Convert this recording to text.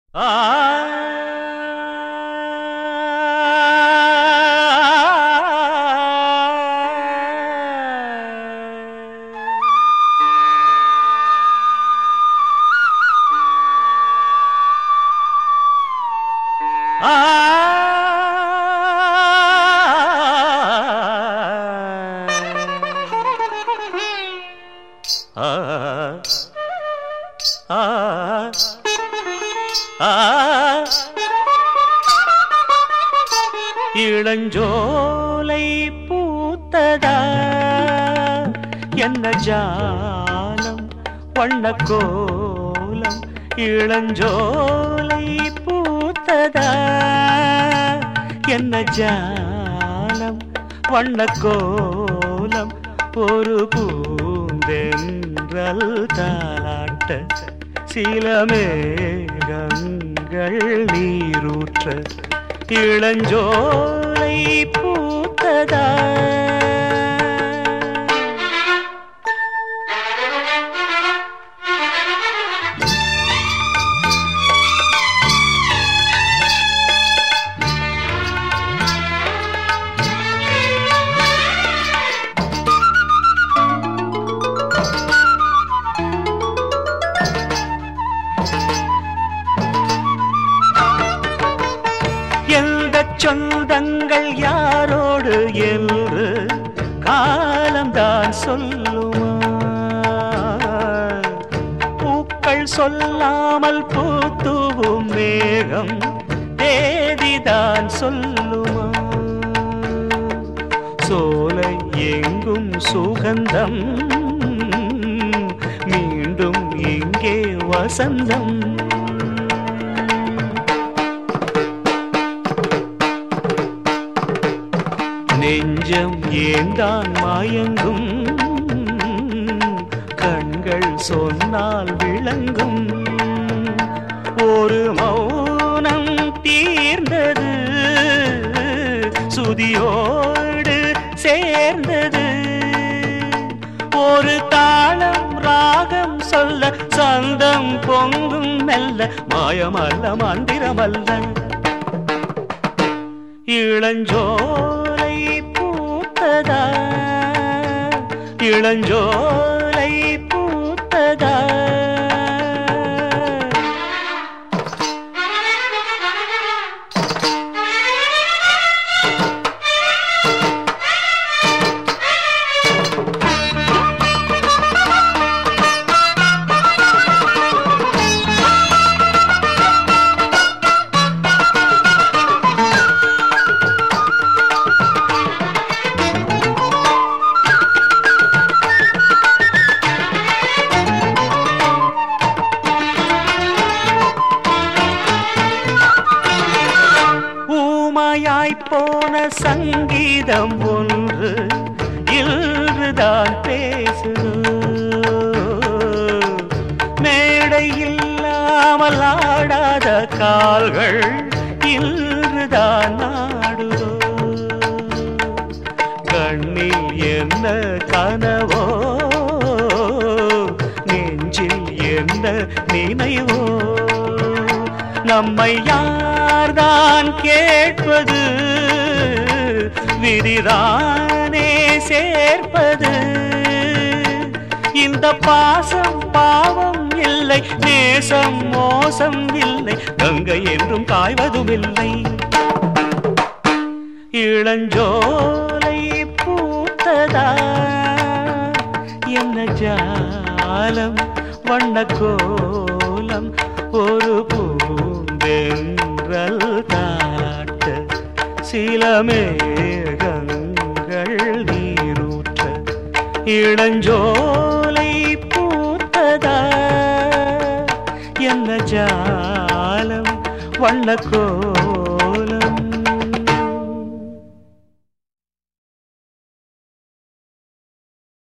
இளஞ்சோலை பூத்ததா என்ன ஜாலம் வண்ணக்கோலம் இளஞ்சோலை பூத்ததா என்ன ஜாலம் வண்ணக்கோலம் ஒரு பூந்தென்றல் தாலாட்ட சில மேகங்கள் நீரூற்ற இளஞ்சோலை பூத்ததா எந்த சொந்தங்கள் யாரோடு என்று காலம்தான் சொல்லுமா பூக்கள் சொல்லாமல் பூத்துவும் மேகம் தேதிதான் சொல்லுமா சோலை எங்கும் சுகந்தம் மீண்டும் இங்கே வசந்தம் நெஞ்சம் ஏந்தான் மயங்கும் கண்கள் சொன்னால் விளங்கும் ஒரு மௌனம் தீர்ந்தது சுதியோடு சேர்ந்தது ஒரு தாளம் ராகம் சொல்ல சந்தம் பொங்கும் மெல்ல மாயமல்ல மந்திரமல்ல இளஞ்சோலை பூத்ததா இளஞ்சோலை பூத்ததா ஊமையாய் போன சங்கீதம் ஒன்று இன்றுதான் பேசுது மேடை இல்லாமல் ஆடாத கால்கள் இன்றுதான் நாடுதோ கண்ணில் என்ன கனவோ நெஞ்சில் என்ன நினைவோ நம்மை யார்தான் கேட்பது விதிதானே சேர்ப்பது இந்த பாசம் பாவம் இல்லை நேசம் மோசம் இல்லை கங்கை என்றும் காய்வதும் இல்லை இளஞ்சோலை பூத்ததா என்ன ஜாலம் வண்ணக்கோலம் ஒரு பூந்தென்றல் தாட்ட சில மேகங்கள் நீரூற்ற இளஞ்சோலை பூத்ததா என்ன ஜாலம் வண்ணக்கோ